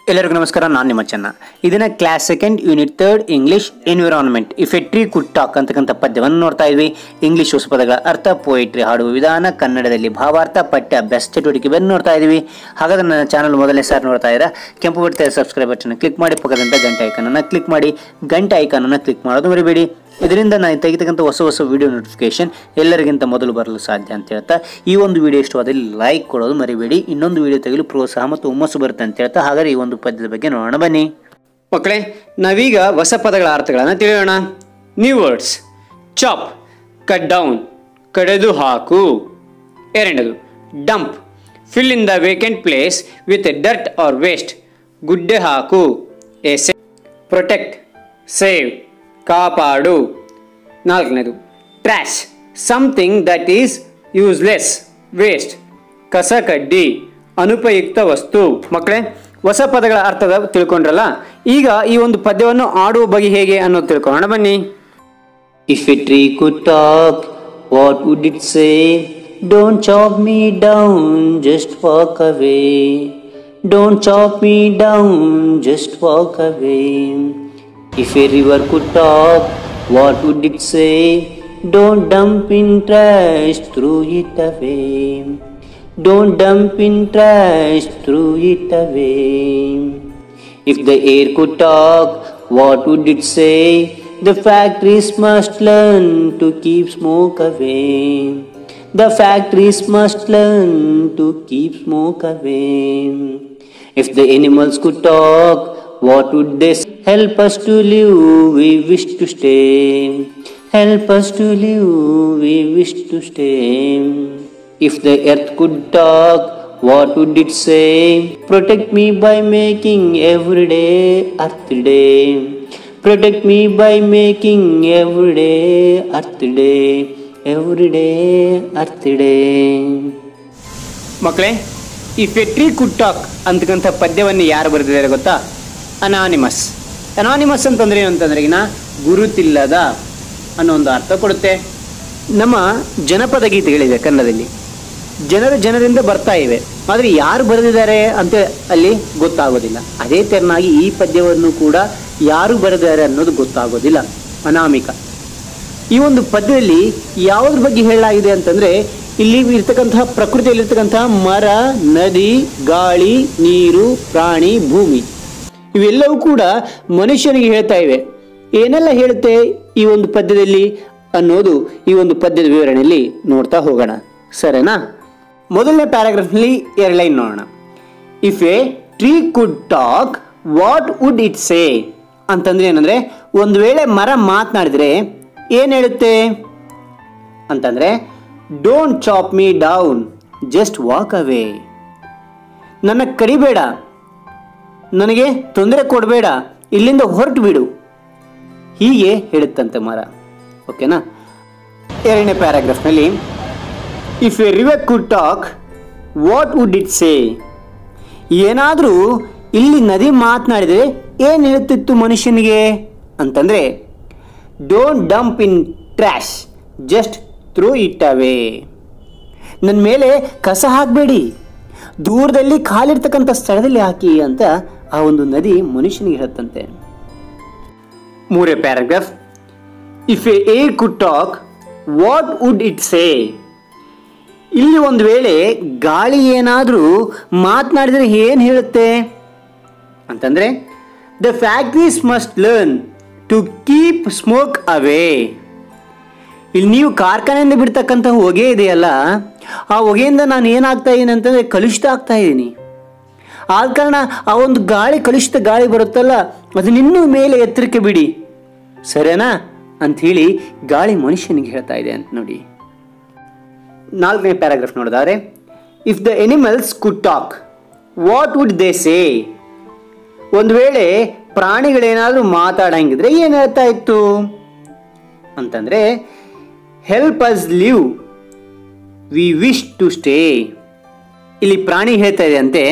ಎಲ್ಲರಿಗೂ ನಮಸ್ಕಾರ ನಾನು ನಿಮ್ಮ ಚೆನ್ನ ಇದನ್ನ class second unit third English environment if a tree could talk ಅಂತಕ್ಕಂಥ ಪದ್ಯವನ್ನು ನೋಡ್ತಾ ಇದ್ವಿ ಇಂಗ್ಲಿಷ್ ಹೊಸ ಪದಗಳ ಅರ್ಥ ಪೋಯಿಟ್ರಿ ಹಾಡುವ ವಿಧಾನ ಕನ್ನಡದಲ್ಲಿ ಭಾವಾರ್ಥ ಪಠ್ಯ ಅಭ್ಯಾಸ ಚಟುವಟಿಕೆಯನ್ನು ನೋಡ್ತಾ ಇದ್ವಿ ಹಾಗಾದ್ರೆ ನನ್ನ ಚಾನಲ್ ಮೊದಲನೇ ಸಾರಿ ನೋಡ್ತಾ ಇದ್ದೀರಾ ಕೆಂಪು ಬರ್ತದೆ ಸಬ್ಸ್ಕ್ರೈಬ್ ಬಟನ್ ಕ್ಲಿಕ್ ಮಾಡಿ ಪಕ್ಕದಿಂದ ಗಂಟೆ ಐಕನನ್ನು ಕ್ಲಿಕ್ ಮಾಡಿ ಗಂಟೆ ಐಕನನ್ನು ಕ್ಲಿಕ್ ಮಾಡೋದು ಮರಿಬೇಡಿ ಇದರಿಂದ ನಾನು ತೆಗಿತಕ್ಕಂಥ ಹೊಸ ಹೊಸ ವಿಡಿಯೋ ನೋಟಿಫಿಕೇಶನ್ ಎಲ್ಲರಿಗಿಂತ ಮೊದಲು ಬರಲು ಸಾಧ್ಯ ಅಂತ ಹೇಳ್ತಾ ಈ ಒಂದು ವಿಡಿಯೋ ಇಷ್ಟವಾದಲ್ಲಿ ಲೈಕ್ ಕೊಡೋದು ಮರಿಬೇಡಿ ಇನ್ನೊಂದು ವಿಡಿಯೋ ತೆಗೆಯಲು ಪ್ರೋತ್ಸಾಹ ಮತ್ತು ಹುಮ್ಮಸ್ಸು ಬರುತ್ತೆ ಅಂತ ಹೇಳ್ತಾ ಹಾಗಾದ್ರೆ ಈ ಒಂದು ಪದ್ಯದ ಬಗ್ಗೆ ನೋಡೋಣ ಬನ್ನಿ ಮಕ್ಕಳೇ ನಾವೀಗ ಹೊಸ ಪದಗಳ ಅರ್ಥಗಳನ್ನು ತಿಳಿಯೋಣ new words chop cut down ಕಡೆದು ಹಾಕು ಎರಡನೇದು dump fill in the vacant place with dirt or waste ಗುಡ್ಡೆ ಹಾಕು ಎಸೆ ಪ್ರೊಟೆಕ್ಟ್ ಸೇವ್ ಕಾಪಾಡು ನಾಲ್ಕನೇದು trash something that is useless waste ಕಸ ಕಡ್ಡಿ ಅನುಪಯುಕ್ತ ವಸ್ತು ಮಕ್ಕಳೇ ಹೊಸ ಪದಗಳ ಅರ್ಥದ ತಿಳ್ಕೊಂಡ್ರಲ್ಲ ಈಗ ಈ ಒಂದು ಪದ್ಯವನ್ನು ಆಡುವ ಬಗೆ ಹೇಗೆ ಅನ್ನೋದು ತಿಳ್ಕೊಳ್ಳೋಣ ಬನ್ನಿ If a tree could talk, what would it say? Don't chop me down, just walk away. Don't chop me down, just walk away. If a river could talk, what would it say? Don't dump in trash, throw it away. Don't dump in trash, throw it away. If the air could talk, what would it say? The factories must learn to keep smoke away. The factories must learn to keep smoke away. If the animals could talk, what would they say? Help us to live, we wish to stay. Help us to live, we wish to stay. If the earth could talk, what would it say? Protect me by making every day earth day. Protect me by making every day earth day. Every day earth day. ಮಕ್ಕಳೇ ಈ ಫೆಟ್ರಿ ಕುಡ್ talk ಅಂತಕ್ಕಂಥ ಪದ್ಯವನ್ನು ಯಾರು ಬರೆದಿದ್ದಾರೆ ಗೊತ್ತಾ anonymous anonymous ಅಂತಂದ್ರೆ ಏನು ಅಂತಂದ್ರೆ ಈಗಿನ ಗುರುತಿಲ್ಲದ ಅನ್ನೋ ಒಂದು ಅರ್ಥ ಕೊಡುತ್ತೆ ನಮ್ಮ ಜನಪದ ಗೀತೆಗಳಿದೆ ಕನ್ನಡದಲ್ಲಿ ಜನರು ಜನರಿಂದ ಬರ್ತಾ ಇವೆ ಆದರೆ ಯಾರು ಬರೆದಿದ್ದಾರೆ ಅಂತ ಅಲ್ಲಿ ಗೊತ್ತಾಗೋದಿಲ್ಲ ಅದೇ ತೆರನಾಗಿ ಈ ಪದ್ಯವನ್ನು ಕೂಡ ಯಾರು ಬರೆದಿದ್ದಾರೆ ಅನ್ನೋದು ಗೊತ್ತಾಗೋದಿಲ್ಲ ಅನಾಮಿಕ ಈ ಒಂದು ಪದ್ಯದಲ್ಲಿ ಯಾವುದ್ರ ಬಗ್ಗೆ ಹೇಳಲಾಗಿದೆ ಅಂತಂದ್ರೆ ಇಲ್ಲಿ ಇರ್ತಕ್ಕಂತಹ ಪ್ರಕೃತಿಯಲ್ಲಿರ್ತಕ್ಕಂತಹ ಮರ ನದಿ ಗಾಳಿ ನೀರು ಪ್ರಾಣಿ ಭೂಮಿ ಇವೆಲ್ಲವೂ ಕೂಡ ಮನುಷ್ಯನಿಗೆ ಹೇಳ್ತಾ ಇವೆ ಏನೆಲ್ಲ ಹೇಳುತ್ತೆ ಈ ಒಂದು ಪದ್ಯದಲ್ಲಿ ಅನ್ನೋದು ಈ ಒಂದು ಪದ್ಯದ ವಿವರಣೆಯಲ್ಲಿ ನೋಡ್ತಾ ಹೋಗೋಣ ಸರಿನಾ ಮೊದಲನೇ ಪ್ಯಾರಾಗ್ರಾಫ್ನಲ್ಲಿ ಎರಡು ಲೈನ್ ನೋಡೋಣ if a tree could talk what would it say ಅಂತಂದ್ರೆ ಏನಂದ್ರೆ ಒಂದು ವೇಳೆ ಮರ ಮಾತನಾಡಿದ್ರೆ ಏನು ಹೇಳುತ್ತೆ ಅಂತಂದ್ರೆ don't chop me down just walk away ನನ್ನ ಕಡಿಬೇಡ ನನಗೆ ತೊಂದರೆ ಕೊಡಬೇಡ ಇಲ್ಲಿಂದ ಹೊರಟು ಬಿಡು ಹೀಗೆ ಹೇಳುತ್ತಂತೆ ಮರ ಓಕೆನಾ ಎರಡನೇ ಪ್ಯಾರಾಗ್ರಾಫ್ನಲ್ಲಿ if a river could talk what would it say ಏನಾದರೂ ಇಲ್ಲಿ ನದಿ ಮಾತನಾಡಿದರೆ ಏನು ಹೇಳ್ತಿತ್ತು ಮನುಷ್ಯನಿಗೆ ಅಂತಂದರೆ don't dump in trash just throw it away ನನ್ನ ಮೇಲೆ ಕಸ ಹಾಕಬೇಡಿ ದೂರದಲ್ಲಿ ಖಾಲಿರ್ತಕ್ಕಂಥ ಸ್ಥಳದಲ್ಲಿ ಹಾಕಿ ಅಂತ ಆ ಒಂದು ನದಿ ಮನುಷ್ಯನಿಗೆ ಹೇಳುತ್ತಂತೆ ಮೂರೇ paragraph if a air could talk what would it say ಇಲ್ಲಿ ಒಂದು ವೇಳೆ ಗಾಳಿ ಏನಾದರೂ ಮಾತನಾಡಿದರೆ ಏನು ಹೇಳುತ್ತೆ ಅಂತಂದರೆ the factories must learn to keep smoke away ಇಲ್ಲಿ ನೀವು ಕಾರ್ಖಾನೆಯಿಂದ ಬಿಡ್ತಕ್ಕಂಥ ಹೊಗೆ ಇದೆಯಲ್ಲ ಆ ಹೊಗೆಯಿಂದ ನಾನು ಏನಾಗ್ತಾ ಇದ್ದೀನಿ ಅಂತಂದರೆ ಕಲುಷಿತ ಆಗ್ತಾ ಇದ್ದೀನಿ ಆದ ಕಾರಣ ಆ ಒಂದು ಗಾಳಿ ಕಲುಷಿತ ಗಾಳಿ ಬರುತ್ತಲ್ಲ ಅದನ್ನಿನ್ನೂ ಮೇಲೆ ಎತ್ತರಕ್ಕೆ ಬಿಡಿ ಸರಿನಾ ಅಂಥೇಳಿ ಗಾಳಿ ಮನುಷ್ಯನಿಗೆ ಹೇಳ್ತಾ ಇದೆ ಅಂತ ನೋಡಿ ನಾಲ್ಕನೇ ಪ್ಯಾರಾಗ್ರಾಫ್ ನೋಡಿದಾರೆ if the animals could talk what would they say ಒಂದು ವೇಳೆ ಪ್ರಾಣಿಗಳೇನಾದರೂ ಮಾತಾಡಂಗಿದ್ರೆ ಏನು ಹೇಳ್ತಾ ಇತ್ತು ಅಂತಂದರೆ help us live we wish to stay ಇಲ್ಲಿ ಪ್ರಾಣಿ ಹೇಳ್ತಾ ಇದೆ ಅಂತೆ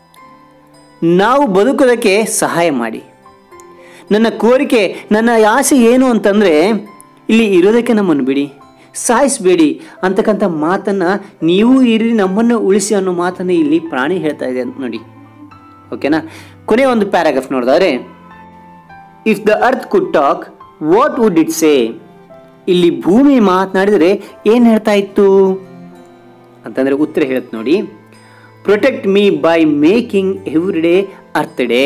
ನಾವು ಬದುಕೋದಕ್ಕೆ ಸಹಾಯ ಮಾಡಿ ನನ್ನ ಕೋರಿಕೆ ನನ್ನ ಆಸೆ ಏನು ಅಂತಂದರೆ ಇಲ್ಲಿ ಇರೋದಕ್ಕೆ ನಮ್ಮನ್ನು ಬಿಡಿ ಸಾಯಿಸಬೇಡಿ ಅಂತಕ್ಕಂಥ ಮಾತನ್ನು ನೀವು ಇರಿ ನಮ್ಮನ್ನು ಉಳಿಸಿ ಅನ್ನೋ ಮಾತನ್ನು ಇಲ್ಲಿ ಪ್ರಾಣಿ ಹೇಳ್ತಾ ಇದೆ ಅಂತ ನೋಡಿ ಓಕೆನಾ ಕೊನೆ ಒಂದು ಪ್ಯಾರಾಗ್ರಾಫ್ ನೋಡಿದ್ರೆ if the earth could talk what would it say ಇಲ್ಲಿ ಭೂಮಿ ಮಾತನಾಡಿದರೆ ಏನು ಹೇಳ್ತಾ ಇತ್ತು ಅಂತಂದ್ರೆ ಉತ್ತರ ಹೇಳುತ್ತೆ ನೋಡಿ protect me by making every day earth day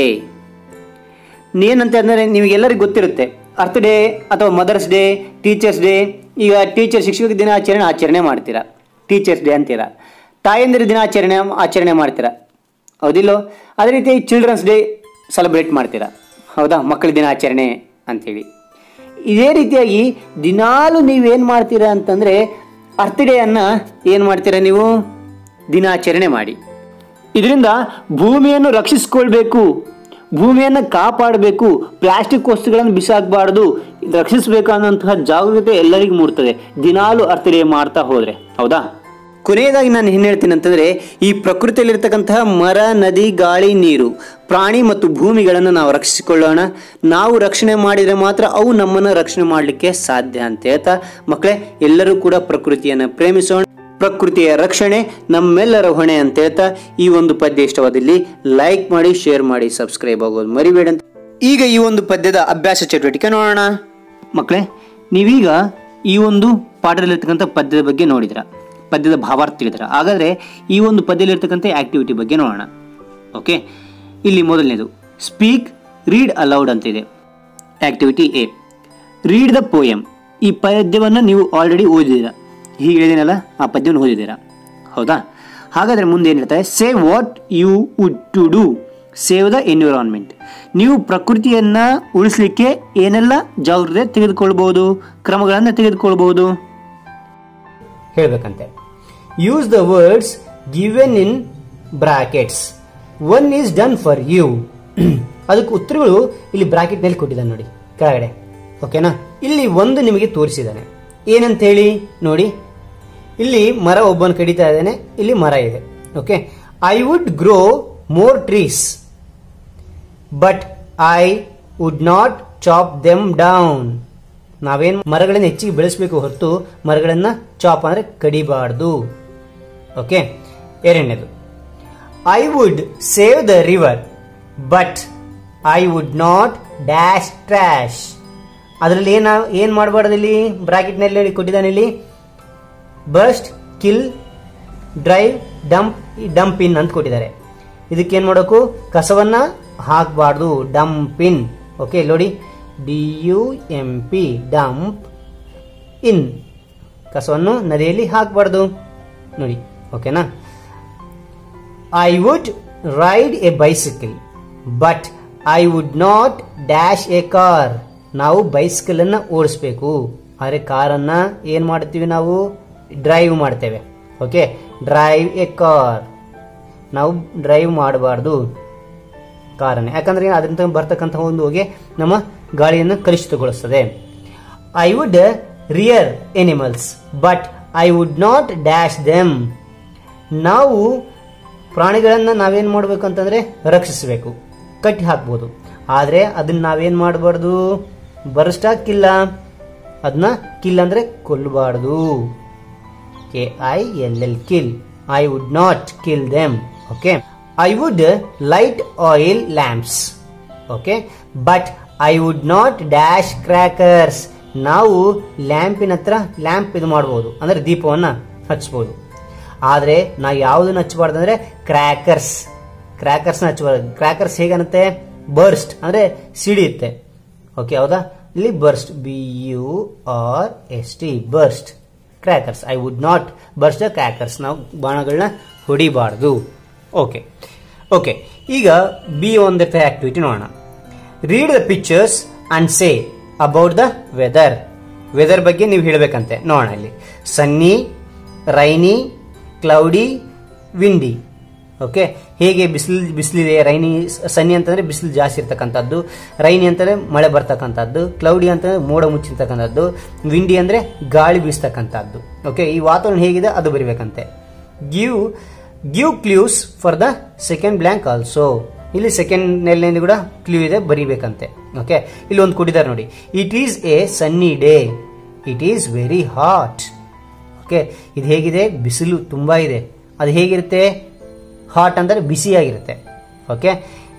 ಏನಂತ ಅಂದರೆ ನಿಮಗೆಲ್ಲರಿಗೂ ಗೊತ್ತಿರುತ್ತೆ ಅರ್ತ್ ಡೇ ಅಥವಾ ಮದರ್ಸ್ ಡೇ ಟೀಚರ್ಸ್ ಡೇ ಈಗ ಟೀಚರ್ ಶಿಕ್ಷಕ ದಿನಾಚರಣೆ ಆಚರಣೆ ಮಾಡ್ತೀರಾ ಟೀಚರ್ಸ್ ಡೇ ಅಂತೀರಾ ತಾಯಂದಿರ ದಿನಾಚರಣೆ ಆಚರಣೆ ಮಾಡ್ತೀರಾ ಹೌದಿಲ್ಲೋ ಅದೇ ರೀತಿ ಚಿಲ್ಡ್ರನ್ಸ್ ಡೇ ಸೆಲೆಬ್ರೇಟ್ ಮಾಡ್ತೀರಾ ಹೌದಾ ಮಕ್ಕಳ ದಿನಾಚರಣೆ ಅಂಥೇಳಿ ಇದೇ ರೀತಿಯಾಗಿ ದಿನಾಲು ನೀವೇನು ಮಾಡ್ತೀರಾ ಅಂತಂದರೆ ಅರ್ತ್ ಡೇಯನ್ನು ಏನು ಮಾಡ್ತೀರಾ ನೀವು ದಿನಾಚರಣೆ ಮಾಡಿ ಇದರಿಂದ ಭೂಮಿಯನ್ನು ರಕ್ಷಿಸಿಕೊಳ್ಬೇಕು ಭೂಮಿಯನ್ನು ಕಾಪಾಡಬೇಕು ಪ್ಲಾಸ್ಟಿಕ್ ವಸ್ತುಗಳನ್ನು ಬಿಸಾಕಬಾರ್ದು ರಕ್ಷಿಸಬೇಕು ಅನ್ನೋಂತಹ ಜಾಗರೂಕತೆ ಎಲ್ಲರಿಗೂ ಮೂಡ್ತದೆ ದಿನಾಲು ಅರ್ಥ ಡೇ ಮಾಡ್ತಾ ಹೋದ್ರೆ ಹೌದಾ ಕೊನೆಯದಾಗಿ ನಾನು ಏನು ಹೇಳ್ತೀನಿ ಅಂತಂದ್ರೆ ಈ ಪ್ರಕೃತಿಯಲ್ಲಿರ್ತಕ್ಕಂತಹ ಮರ ನದಿ ಗಾಳಿ ನೀರು ಪ್ರಾಣಿ ಮತ್ತು ಭೂಮಿಗಳನ್ನು ನಾವು ರಕ್ಷಿಸಿಕೊಳ್ಳೋಣ ನಾವು ರಕ್ಷಣೆ ಮಾಡಿದರೆ ಮಾತ್ರ ಅವು ನಮ್ಮನ್ನು ರಕ್ಷಣೆ ಮಾಡಲಿಕ್ಕೆ ಸಾಧ್ಯ ಅಂತ ಹೇಳ್ತಾ ಮಕ್ಕಳೇ ಎಲ್ಲರೂ ಕೂಡ ಪ್ರಕೃತಿಯನ್ನು ಪ್ರೇಮಿಸೋಣ ಪ್ರಕೃತಿಯ ರಕ್ಷಣೆ ನಮ್ಮೆಲ್ಲರ ಹೊಣೆ ಅಂತ ಹೇಳ್ತಾ ಈ ಒಂದು ಪದ್ಯ ಇಷ್ಟವಾದಲ್ಲಿ ಲೈಕ್ ಮಾಡಿ ಶೇರ್ ಮಾಡಿ ಸಬ್ಸ್ಕ್ರೈಬ್ ಆಗೋದು ಮರಿಬೇಡ ಅಂತ ಈಗ ಈ ಒಂದು ಪದ್ಯದ ಅಭ್ಯಾಸ ಚಟುವಟಿಕೆ ನೋಡೋಣ ಮಕ್ಕಳೇ ನೀವೀಗ ಈ ಒಂದು ಪಾಠದಲ್ಲಿರ್ತಕ್ಕಂಥ ಪದ್ಯದ ಬಗ್ಗೆ ನೋಡಿದ್ರ ಪದ್ಯದ ಭಾವಾರ್ಥ ತಿಳಿದ್ರ ಹಾಗಾದ್ರೆ ಈ ಒಂದು ಪದ್ಯದಲ್ಲಿರ್ತಕ್ಕಂಥ ಆಕ್ಟಿವಿಟಿ ಬಗ್ಗೆ ನೋಡೋಣ ಓಕೆ ಇಲ್ಲಿ ಮೊದಲನೇದು ಸ್ಪೀಕ್ ರೀಡ್ ಅಲೌಡ್ ಅಂತಿದೆ activity A read the poem ಈ ಪದ್ಯವನ್ನು ನೀವು ಆಲ್ರೆಡಿ ಓದಿದ್ದೀರಾ ಹೀಗೆ ಹೇಳಿದ್ದೀನಲ್ಲ ಆ ಪದ್ಯವನ್ನು ಓದಿದ್ದೀರಾ ಹೌದಾ ಹಾಗಾದರೆ ಮುಂದೆ ಏನು ಹೇಳ್ತಾರೆ save what you would to do save the environment ನೀವು ಪ್ರಕೃತಿಯನ್ನು ಉಳಿಸ್ಲಿಕ್ಕೆ ಏನೆಲ್ಲ ಜಾಗೃತೆ ತೆಗೆದುಕೊಳ್ಬೋದು ಕ್ರಮಗಳನ್ನು ತೆಗೆದುಕೊಳ್ಬೋದು ಹೇಳಬೇಕಂತೆ use the words given in brackets one is done for you ಅದಕ್ಕೆ ಉತ್ತರಗಳು ಇಲ್ಲಿ ಬ್ರಾಕೆಟ್ನಲ್ಲಿ ಕೊಟ್ಟಿದ್ದಾನೆ ನೋಡಿ ಕೆಳಗಡೆ ಓಕೆನಾ ಇಲ್ಲಿ ಒಂದು ನಿಮಗೆ ತೋರಿಸಿದ್ದಾನೆ ಏನಂತ ಹೇಳಿ ನೋಡಿ ಇಲ್ಲಿ ಮರ ಒಬ್ಬನ ಕಡಿತಾ ಇದ್ದಾನೆ ಇಲ್ಲಿ ಮರ ಇದೆ okay I would grow more trees but I would not chop them down ನಾವೇನು ಮರಗಳನ್ನ ಹೆಚ್ಚಿಗೆ ಬೆಳೆಸಬೇಕು ಹೊರತು ಮರಗಳನ್ನ ಚಾಪ್ ಅಂದ್ರೆ ಕಡಿಬಾರ್ದು ಓಕೆ ಎರಡನೇದು I would save the river but I would not dash trash ಅದರಲ್ಲಿ ಏನ ಏನ್ ಮಾಡಬಾರ್ದು ಇಲ್ಲಿ ಬ್ರಾಕೆಟ್ನಲ್ಲಿ ಕೊಟ್ಟಿದ್ದಾನೆ ಇಲ್ಲಿ burst kill drive dump dump in ಅಂತ ಕೊಟ್ಟಿದ್ದಾರೆ ಇದಕ್ಕೆ ಏನ್ ಮಾಡಬೇಕು ಕಸವನ್ನ ಹಾಕಬಾರ್ದು ಡಂಪ್ ಇನ್ ಓಕೆ ನೋಡಿ D U M P dump ಇನ್ ಕಸವನ್ನು ನದಿಯಲ್ಲಿ ಹಾಕಬಾರ್ದು ನೋಡಿ ಓಕೆನಾ I would ride a bicycle but I would not dash a car ನಾವು ಬೈಸಿಕಲ್ ಅನ್ನ ಓಡಿಸ್ಬೇಕು ಆದರೆ ಕಾರನ್ನ ಏನ್ ಮಾಡ್ತೀವಿ ನಾವು ಡ್ರೈವ್ ಮಾಡ್ತೇವೆ ಓಕೆ ಡ್ರೈವ್ ಎ ಕಾರ್ ನಾವು ಡ್ರೈವ್ ಮಾಡಬಾರ್ದು ಕಾರನ್ನ ಯಾಕಂದ್ರೆ ಅದರಿಂದ ಬರ್ತಕ್ಕಂಥ ಒಂದು ಹೊಗೆ ನಮ್ಮ ಗಾಳಿಯನ್ನು ಕಲುಷಿತಗೊಳಿಸ್ತದೆ I would rear animals but I would not dash them ನಾವು ಪ್ರಾಣಿಗಳನ್ನು ನಾವೇನ್ ಮಾಡ್ಬೇಕು ಅಂತಂದ್ರೆ ರಕ್ಷಿಸಬೇಕು ಕಟ್ಟಿ ಹಾಕ್ಬೋದು ಆದ್ರೆ ಅದನ್ನ ನಾವೇನ್ ಮಾಡಬಾರ್ದು ಬರಸ್ಟಾಕಿಲ್ಲ ಅದನ್ನ ಕಿಲ್ ಅಂದ್ರೆ ಕೊಲ್ಲಬಾರ್ದು K I L L kill I would not kill them okay I would light oil lamps okay but I would not dash crackers ನಾವು ಲ್ಯಾಂಪಿನ ಹತ್ರ ಲ್ಯಾಂಪ್ ಇದು ಮಾಡಬಹುದು ಅಂದ್ರೆ ದೀಪವನ್ನ ಹಚ್ಬೋದು ಆದ್ರೆ ನಾವು ಯಾವ್ದನ್ನ ಹಚ್ಚಬಾರ್ದು ಅಂದ್ರೆ ಕ್ರ್ಯಾಕರ್ಸ್ ಕ್ರ್ಯಾಕರ್ಸ್ ಹಚ್ಚಬಾರ್ದು ಕ್ರ್ಯಾಕರ್ಸ್ ಹೇಗನ್ನುತ್ತೆ ಬರ್ಸ್ಟ್ ಅಂದ್ರೆ ಸಿಡಿಯುತ್ತೆ ಓಕೆ ಹೌದಾ ಇಲ್ಲಿ burst B U R S T burst crackers I would not burst the crackers ನಾವು ಬಾಣಗಳನ್ನ ಹೊಡಿಬಾರ್ದು ಓಕೆ ಓಕೆ ಈಗ ಬಿ ಒಂದಿರ್ತ ಆಕ್ಟಿವಿಟಿ ನೋಡೋಣ read the pictures and say about the weather weather ಬಗ್ಗೆ ನೀವು ಹೇಳಬೇಕಂತೆ ನೋಡೋಣ ಇಲ್ಲಿ sunny rainy cloudy windy okay ಹೇಗೆ ಬಿಸಿಲು ಬಿಸಿಲಿದೆ ರೈನಿ ಸನ್ನಿ ಅಂತಂದ್ರೆ ಬಿಸಿಲು ಜಾಸ್ತಿ ಇರ್ತಕ್ಕಂಥದ್ದು ರೈನಿ ಅಂತಂದ್ರೆ ಮಳೆ ಬರ್ತಕ್ಕಂಥದ್ದು ಕ್ಲೌಡಿ ಅಂತಂದ್ರೆ ಮೋಡ ಮುಚ್ಚಿರ್ತಕ್ಕಂಥದ್ದು ವಿಂಡಿ ಅಂದ್ರೆ ಗಾಳಿ ಬೀಸ್ತಕ್ಕಂಥದ್ದು ಓಕೆ ಈ ವಾತಾವರಣ ಹೇಗಿದೆ ಅದು ಬರಿಬೇಕಂತೆ give give clues for the second blank also ಇಲ್ಲಿ ಸೆಕೆಂಡ್ ನೆಲೆಯಲ್ಲಿ ಕೂಡ ಕ್ಲೂ ಇದೆ ಬರಿಬೇಕಂತೆ ಓಕೆ ಇಲ್ಲಿ ಒಂದು ಕೊಟ್ಟಿದ್ದಾರೆ ನೋಡಿ it is a sunny day it is very hot okay ಇದು ಹೇಗಿದೆ ಬಿಸಿಲು ತುಂಬಾ ಇದೆ ಅದು ಹೇಗಿರುತ್ತೆ ಹಾಟ್ ಅಂದರೆ ಬಿಸಿಯಾಗಿರುತ್ತೆ ಓಕೆ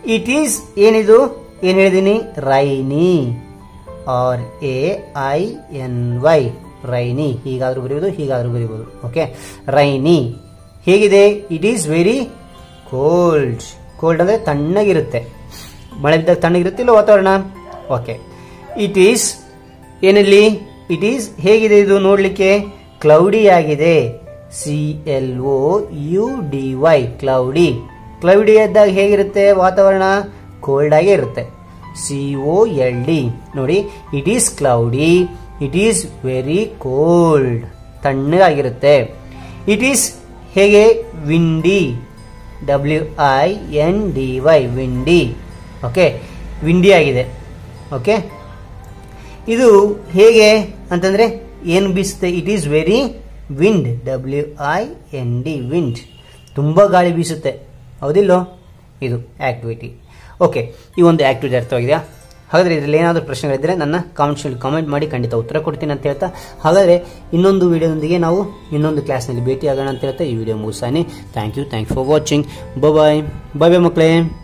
ಇಟ್ ಈಸ್ ಏನಿದು ಏನ್ ಹೇಳಿದೀನಿ rainy R A I N Y rainy ಹೀಗಾದ್ರೂ ಬರೆಯುವುದು ಹೀಗಾದ್ರೂ ಬರೆಯಬಹುದು ಓಕೆ ರೈನಿ ಹೇಗಿದೆ it is very cold cold ಅಂದ್ರೆ ತಣ್ಣಗಿರುತ್ತೆ ಮಳೆ ಬಿದ್ದಾಗ ತಣ್ಣಗಿರುತ್ತಿಲ್ಲ ವಾತಾವರಣ ಓಕೆ ಇಟ್ ಈಸ್ ಏನಲ್ಲಿ ಇಟ್ ಈಸ್ ಹೇಗಿದೆ ಇದು ನೋಡ್ಲಿಕ್ಕೆ ಕ್ಲೌಡಿ ಆಗಿದೆ C L O U D Y cloudy cloudy ಇದ್ದಾಗ ಹೇಗಿರುತ್ತೆ ವಾತಾವರಣ ಕೋಲ್ಡ್ ಆಗೇ ಇರುತ್ತೆ ಸಿ ಒ ಎಲ್ ಡಿ ನೋಡಿ it is cloudy it is very cold ತಣ್ಣಗಾಗಿರುತ್ತೆ ಇಟ್ ಈಸ್ ಹೇಗೆ ವಿಂಡಿ W I N D Y windy okay windy ಆಗಿದೆ ಓಕೆ ಇದು ಹೇಗೆ ಅಂತಂದ್ರೆ ಏನು ಬೀಸುತ್ತೆ it is very wind W I N D wind ತುಂಬ ಗಾಳಿ ಬೀಸುತ್ತೆ ಹೌದಿಲ್ಲೋ ಇದು ಆಕ್ಟಿವಿಟಿ ಓಕೆ ಈ ಒಂದು ಆಕ್ಟಿವಿಟಿ ಅರ್ಥವಾಗಿದೆಯಾ ಹಾಗಾದರೆ ಇದರಲ್ಲಿ ಏನಾದರೂ ಪ್ರಶ್ನೆಗಳಿದ್ದರೆ ನನ್ನ ಕಾಮೆಂಟ್ಸಲ್ಲಿ ಕಾಮೆಂಟ್ ಮಾಡಿ ಖಂಡಿತ ಉತ್ತರ ಕೊಡ್ತೀನಿ ಅಂತ ಹೇಳ್ತಾ ಹಾಗಾದರೆ ಇನ್ನೊಂದು ವಿಡಿಯೋದೊಂದಿಗೆ ನಾವು ಇನ್ನೊಂದು ಕ್ಲಾಸ್ನಲ್ಲಿ ಭೇಟಿ ಆಗೋಣ ಅಂತ ಹೇಳ್ತಾ ಈ ವಿಡಿಯೋ ಮುಗಿಸಾನೆ thank you thank for watching bye bye bye ಮಕ್ಕಳೇ